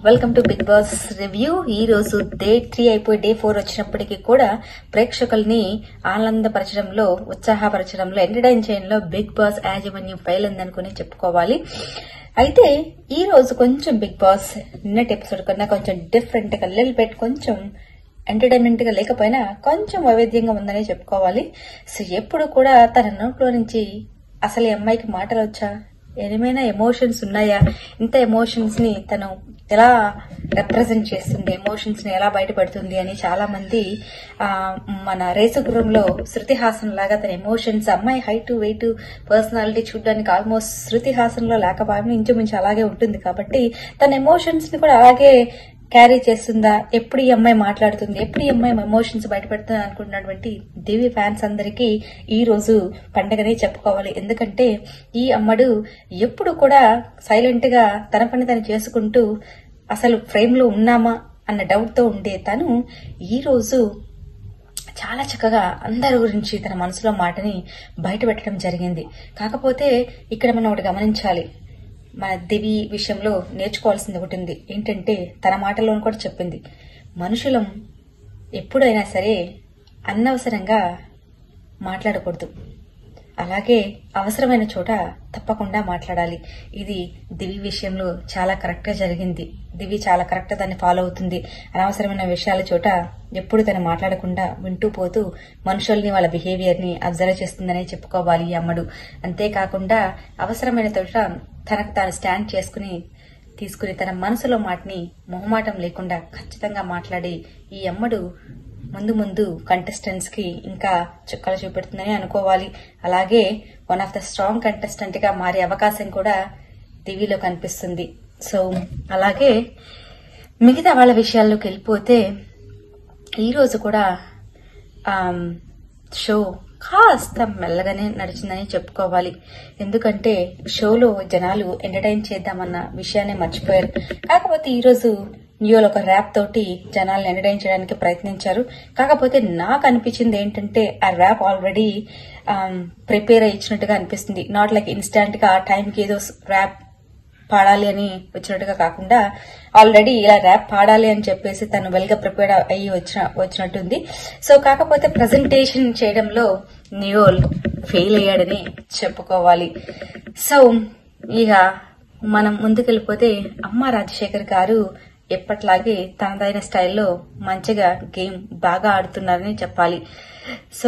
Welcome to Bigg Boss review ఈ రోజు day three అయిపోయి డే ఫోర్ వచ్చినప్పటికీ కూడా ప్రేక్షకుల్ని ఆనందపరచడంలో ఉత్సాహపరచడంలో ఎంటర్టైన్ చేయడంలో బిగ్ బాస్ యాజమాన్యం ఫెయిల్ ఉందనుకుని చెప్పుకోవాలి అయితే ఈ రోజు కొంచెం బిగ్ బాస్ నిన్నటి ఎపిసోడ్ కన్నా కొంచెం డిఫరెంట్ గా లిల్ బెట్ కొంచెం ఎంటర్టైన్మెంట్ గా లేకపోయినా కొంచెం వైవిధ్యంగా ఉందని చెప్పుకోవాలి సో ఎప్పుడు కూడా తన నోట్లో నుంచి అసలు ఈ అమ్మాయికి మాటలు వచ్చా ఏమైనా ఎమోషన్స్ ఉన్నాయా ఇంత ఎమోషన్స్ ని తను ఎలా రిప్రజెంట్ చేస్తుంది ఎమోషన్స్ ని ఎలా బయటపడుతుంది అని చాలా మంది ఆ, మన రేసుగురంలో శృతి హాసన్ లాగా తన ఎమోషన్స్ అమ్మాయి హైట్ వెయిట్ పర్సనాలిటీ చూడడానికి ఆల్మోస్ట్ శృతి హాసన్ లో లేకపోయినా ఇంచుమించు అలాగే ఉంటుంది కాబట్టి తన ఎమోషన్స్ ని కూడా అలాగే క్యారీ చేస్తుందా ఎప్పుడు ఈ అమ్మాయి మాట్లాడుతుంది ఎప్పుడు ఈ అమ్మాయి ఎమోషన్స్ బయటపెడుతుంది అనుకుంటున్నటువంటి దివి ఫ్యాన్స్ అందరికీ ఈ రోజు పండగనే చెప్పుకోవాలి ఎందుకంటే ఈ అమ్మడు ఎప్పుడు కూడా సైలెంట్ గా తన పని తను చేసుకుంటూ అసలు ఫ్రేమ్ లో ఉన్నామా అన్న డౌట్ తో ఉండే తను ఈ రోజు చాలా చక్కగా అందరి గురించి తన మనసులో మాటని బయట పెట్టడం జరిగింది కాకపోతే ఇక్కడ మనం ఒకటి గమనించాలి మన దివి విషయంలో నేర్చుకోవాల్సింది ఒకటి ఉంది ఏంటంటే తన మాటలోను కూడా చెప్పింది మనుషులం ఎప్పుడైనా సరే అనవసరంగా మాట్లాడకూడదు అలాగే అవసరమైన చోట తప్పకుండా మాట్లాడాలి ఇది దివి విషయంలో చాలా కరెక్ట్ గా జరిగింది దివి చాలా కరెక్ట్ దాన్ని ఫాలో అవుతుంది అనవసరమైన విషయాల చోట ఎప్పుడు తను మాట్లాడకుండా వింటూ పోతూ మనుషుల్ని వాళ్ళ బిహేవియర్ ని అబ్జర్వ్ చేస్తుందనే చెప్పుకోవాలి ఈ అమ్మడు అంతేకాకుండా అవసరమైన చోట తనకు తాను స్టాండ్ చేసుకుని తీసుకుని తన మనసులో మాటని మొహమాటం లేకుండా ఖచ్చితంగా మాట్లాడి ఈ అమ్మడు ముందు ముందు కంటెస్టెంట్స్ కి ఇంకా చుక్కలు చూపెడుతుందని అనుకోవాలి అలాగే one of the strong contestant గా మారే అవకాశం కూడా టీవీలో కనిపిస్తుంది సో అలాగే మిగతా వాళ్ళ విషయాల్లోకి వెళ్ళిపోతే ఈ రోజు కూడా ఆమ్, షో కాస్త మెల్లగానే నడిచిందని చెప్పుకోవాలి ఎందుకంటే షోలో జనాలు ఎంటర్టైన్ చేద్దామన్న విషయాన్ని మర్చిపోయారు కాకపోతే ఈ రోజు న్యూలో ఒక ర్యాప్ తోటి జనాలను ఎంటర్టైన్ చేయడానికి ప్రయత్నించారు కాకపోతే నాకు అనిపించింది ఏంటంటే ఆ ర్యాప్ ఆల్రెడీ ప్రిపేర్ అయి ఇచ్చినట్టుగా అనిపిస్తుంది నాట్ లైక్ ఇన్స్టాంట్ గా ఆ టైంకి ఏదో ర్యాప్ పాడాలి అని వచ్చినట్టుగా కాకుండా ఆల్రెడీ ఇలా ర్యాప్ పాడాలి అని చెప్పేసి తను వెల్ గా ప్రిపేర్ అయ్యి వచ్చిన వచ్చినట్టుంది సో కాకపోతే ప్రజెంటేషన్ చేయడంలో నియోల్ ఫెయిల్ అయ్యాడని చెప్పుకోవాలి సో ఇక మనం ముందుకెళ్ళిపోతే అమ్మ రాజశేఖర్ గారు ఎప్పట్లాగే తనదైన స్టైల్లో మంచిగా గేమ్ బాగా ఆడుతున్నారని చెప్పాలి సో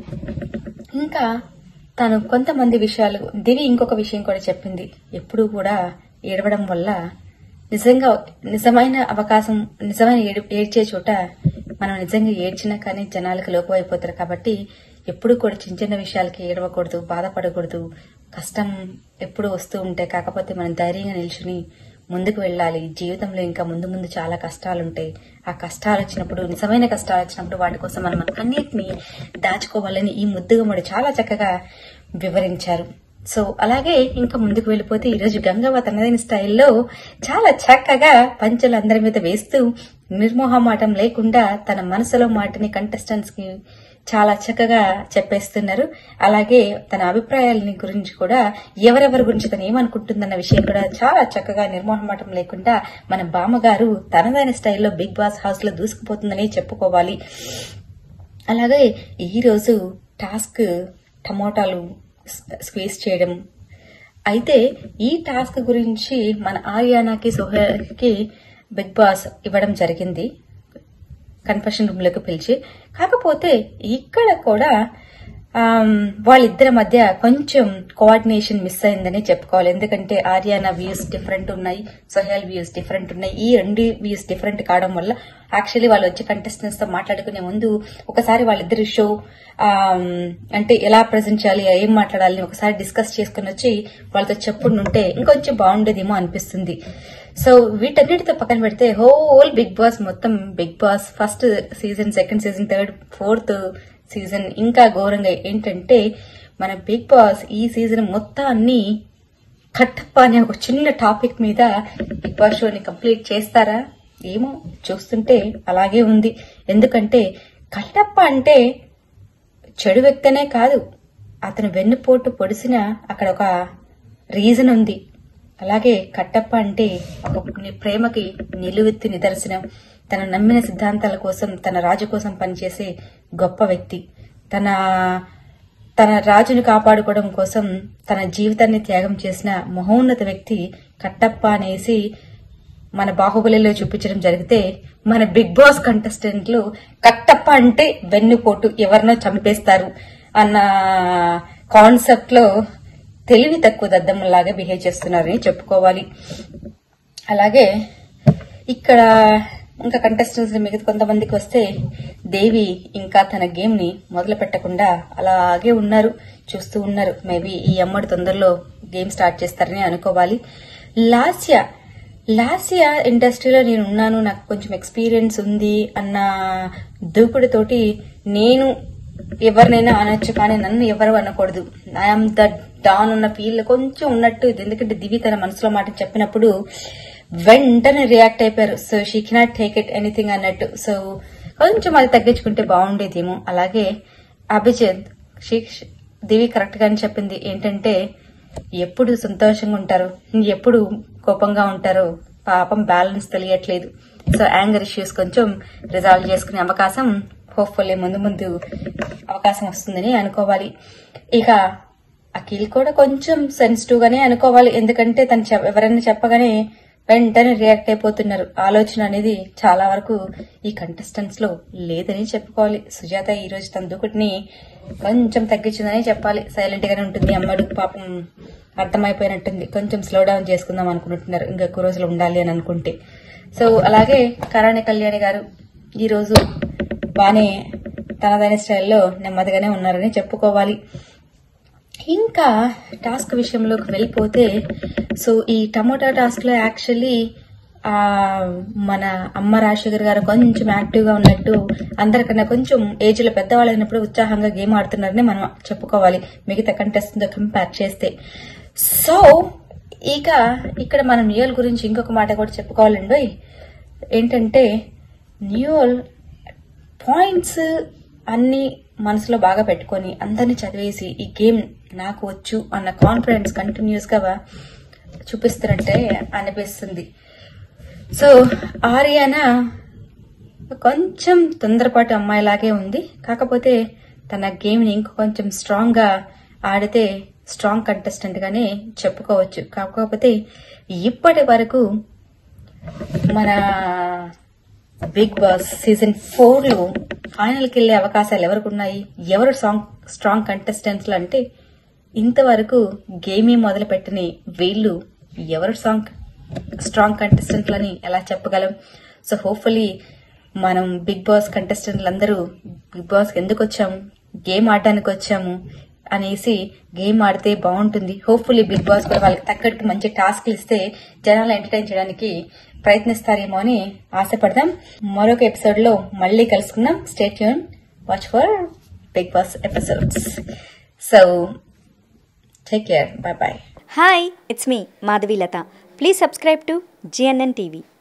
ఇంకా తను కొంతమంది విషయాలు దివి ఇంకొక విషయం కూడా చెప్పింది ఎప్పుడూ కూడా ఏడవడం వల్ల నిజంగా నిజమైన అవకాశం నిజమైన ఏడు ఏడ్చే చోట మనం నిజంగా ఏడ్చినా కానీ జనాలకు లోపం అయిపోతారు కాబట్టి ఎప్పుడు కూడా చిన్న చిన్న విషయాలకి ఏడవకూడదు బాధపడకూడదు కష్టం ఎప్పుడు వస్తూ ఉంటాయి కాకపోతే మనం ధైర్యంగా నిల్చుని ముందుకు వెళ్ళాలి జీవితంలో ఇంకా ముందు ముందు చాలా కష్టాలు ఉంటాయి ఆ కష్టాలు వచ్చినప్పుడు నిజమైన కష్టాలు వచ్చినప్పుడు వాటి కోసం మనం మన కన్నీటిని దాచుకోవాలని ఈ ముద్దుగమ్మడు చాలా చక్కగా వివరించారు సో అలాగే ఇంకా ముందుకు వెళ్ళిపోతే ఈ రోజు గంగవ్వ తనదైన స్టైల్లో చాలా చక్కగా పంచులు అందరి మీద వేస్తూ నిర్మోహమాటం లేకుండా తన మనసులో మాటని కంటెస్టెంట్స్ కి చాలా చక్కగా చెప్పేస్తున్నారు అలాగే తన అభిప్రాయాలని గురించి కూడా ఎవరెవరి గురించి తను ఏమనుకుంటుందన్న విషయం కూడా చాలా చక్కగా నిర్మోహమాటం లేకుండా మన బామ్మగారు తనదైన స్టైల్లో బిగ్ బాస్ హౌస్ లో దూసుకుపోతుందని చెప్పుకోవాలి అలాగే ఈ రోజు టాస్క్ టమోటాలు స్క్వీజ్ చేయడం అయితే ఈ టాస్క్ గురించి మన ఆర్యానాకి సోహెల్కి బిగ్ బాస్ ఇవ్వడం జరిగింది కన్ఫెషన్ రూమ్ లోకి పిలిచి కాకపోతే ఇక్కడ కూడా ఆమ్, వాళ్ళిద్దరి మధ్య కొంచెం కోఆర్డినేషన్ మిస్ అయిందని చెప్పుకోవాలి ఎందుకంటే ఆర్యానా వ్యూస్ డిఫరెంట్ ఉన్నాయి సోహెల్ వ్యూస్ డిఫరెంట్ ఉన్నాయి ఈ రెండు వ్యూస్ డిఫరెంట్ కావడం వల్ల యాక్చువల్లీ వాళ్ళు వచ్చి కంటెస్టెంట్స్ తో మాట్లాడుకునే ముందు ఒకసారి వాళ్ళిద్దరి షో అంటే ఎలా ప్రజెంట్ చేయాలి ఏం మాట్లాడాలి అని ఒకసారి డిస్కస్ చేసుకుని వచ్చి వాళ్ళతో చెప్పుంటే ఇంకొంచెం బాగుండేదేమో అనిపిస్తుంది సో వీటన్నిటితో పక్కన పెడితే హోల్ బిగ్ బాస్ మొత్తం Bigg Boss first season second season third fourth season ఇంకా ఘోరంగా ఏంటంటే మన బిగ్ బాస్ ఈ సీజన్ మొత్తాన్ని కట్టప్ప అనే ఒక చిన్న టాపిక్ మీద బిగ్ బాస్ షోని కంప్లీట్ చేస్తారా ఏమో చూస్తుంటే అలాగే ఉంది ఎందుకంటే కట్టప్ప అంటే చెడు వ్యక్తనే కాదు అతను వెన్నుపోటు పొడిసిన అక్కడ ఒక రీజన్ ఉంది అలాగే కట్టప్ప అంటే ఒక ప్రేమకి నిలువెత్తి నిదర్శనం తన నమ్మిన సిద్ధాంతాల కోసం తన రాజు కోసం పనిచేసే గొప్ప వ్యక్తి తన తన రాజుని కాపాడుకోవడం కోసం తన జీవితాన్ని త్యాగం చేసిన మహోన్నత వ్యక్తి కట్టప్ప అనేసి మన బాహుబలిలో చూపించడం జరిగితే మన బిగ్ బాస్ కంటెస్టెంట్లు కట్టప్ప అంటే వెన్నుపోటు ఎవరినో చంపేస్తారు అన్న కాన్సెప్ట్ లో తెలివి తక్కువ దద్దమ్మలాగా బిహేవ్ చేస్తున్నారని చెప్పుకోవాలి అలాగే ఇక్కడ ఇంకా కంటెస్టెంట్స్ మిగతా కొంతమందికి వస్తే దేవి ఇంకా తన గేమ్ ని మొదలు పెట్టకుండా అలాగే ఉన్నారు చూస్తూ ఉన్నారు మేబీ ఈ అమ్మడి తొందరలో గేమ్ స్టార్ట్ చేస్తారని అనుకోవాలి లాస్య లాస్య ఇండస్ట్రీలో నేను ఉన్నాను నాకు కొంచెం ఎక్స్పీరియన్స్ ఉంది అన్న దూకుడుతోటి నేను ఎవరినైనా అనొచ్చు కానీ నన్ను ఎవరు అనకూడదు ఐఎమ్ ద డాన్ ఉన్న ఫీల్ కొంచెం ఉన్నట్టు ఇది ఎందుకంటే దివి తన మనసులో మాట చెప్పినప్పుడు వెంటనే రియాక్ట్ అయిపోయారు so she cannot take it anything అన్నట్టు సో కొంచెం అది తగ్గించుకుంటే బాగుండేదేమో అలాగే అభిజిత్ షీ దివి కరెక్ట్ గానే చెప్పింది ఏంటంటే ఎప్పుడు సంతోషంగా ఉంటారు ఎప్పుడు కోపంగా ఉంటారో పాపం బ్యాలెన్స్ తెలియట్లేదు సో యాంగర్ ఇష్యూస్ కొంచెం రిజాల్వ్ చేసుకునే అవకాశం హోప్ఫుల్లీ ముందు ముందు అవకాశం వస్తుందని అనుకోవాలి ఇక అఖిల్ కూడా కొంచెం సెన్సిటివ్ గానే అనుకోవాలి ఎందుకంటే తను చెప్- ఎవరైనా చెప్పగానే వెంటనే రియాక్ట్ అయిపోతున్నారు ఆలోచన అనేది చాలా వరకు ఈ కంటెస్టెంట్స్ లో లేదని చెప్పుకోవాలి సుజాత ఈ రోజు తన దూకుడిని కొంచెం తగ్గించిందని చెప్పాలి సైలెంట్ గానే ఉంటుంది అమ్మడు పాపం అర్థమైపోయినట్టుంది కొంచెం స్లో డౌన్ చేసుకుందాం అనుకుంటున్నారు ఇంకా ఎక్కువ రోజులు ఉండాలి అని అనుకుంటే సో అలాగే కరాణి కళ్యాణి గారు ఈ రోజు బానే తనదైన స్టైల్లో నెమ్మదిగానే ఉన్నారని చెప్పుకోవాలి ఇంకా టాస్క్ విషయంలోకి వెళ్ళిపోతే సో ఈ టమోటా టాస్క్ లో యాక్చువల్లీ ఆ మన అమ్మ రాజశేఖర్ గారు కొంచెం యాక్టివ్ గా ఉన్నట్టు అందరికన్నా కొంచెం ఏజ్ లో పెద్దవాళ్ళు అయినప్పుడు ఉత్సాహంగా గేమ్ ఆడుతున్నారని మనం చెప్పుకోవాలి మిగతా కంటెస్ట్ తో కంపేర్ చేస్తే సో ఇక ఇక్కడ మనం న్యూయల్ గురించి ఇంకొక మాట కూడా చెప్పుకోవాలండి ఏంటంటే న్యూయల్ పాయింట్స్ అన్ని మనసులో బాగా పెట్టుకొని అందరినీ చదివేసి ఈ గేమ్ నాకు వచ్చు అన్న కాన్ఫిడెన్స్ కంటిన్యూస్ గా చూపిస్తున్నట్టే అనిపిస్తుంది సో ఆర్యానా కొంచెం తొందరపాటు అమ్మాయిలాగే ఉంది కాకపోతే తన గేమ్ ని ఇంకో కొంచెం స్ట్రాంగ్ గా ఆడితే స్ట్రాంగ్ కంటెస్టెంట్ గానే చెప్పుకోవచ్చు కాకపోతే ఇప్పటి వరకు మన బిగ్ బాస్ సీజన్ ఫోర్ లో ఫైనల్ కి వెళ్లే అవకాశాలు ఎవరికి ఉన్నాయి ఎవరు సాంగ్ స్ట్రాంగ్ కంటెస్టెంట్స్ అంటే ఇంతవరకు గేమే మొదలు పెట్టని వీళ్ళు ఎవరు సాంగ్ స్ట్రాంగ్ కంటెస్టెంట్లని ఎలా చెప్పగలం సో హోప్ఫుల్లీ మనం బిగ్ బాస్ కంటెస్టెంట్లు అందరూ బిగ్ బాస్ ఎందుకు వచ్చాము గేమ్ ఆడడానికి వచ్చాము అనేసి గేమ్ ఆడితే బాగుంటుంది హోప్ఫుల్లీ బిగ్ బాస్ కూడా వాళ్ళకి తగ్గట్టు మంచి టాస్క్లు ఇస్తే జనాలు ఎంటర్టైన్ చేయడానికి ప్రయత్నిస్తారేమో అని ఆశపడదాం మరొక ఎపిసోడ్ లో మళ్ళీ కలుసుకుందాం స్టేట్ యూన్ watch for Bigg Boss episodes so take care bye bye Hi, it's me, Madhavi Lata. Please subscribe to GNN TV.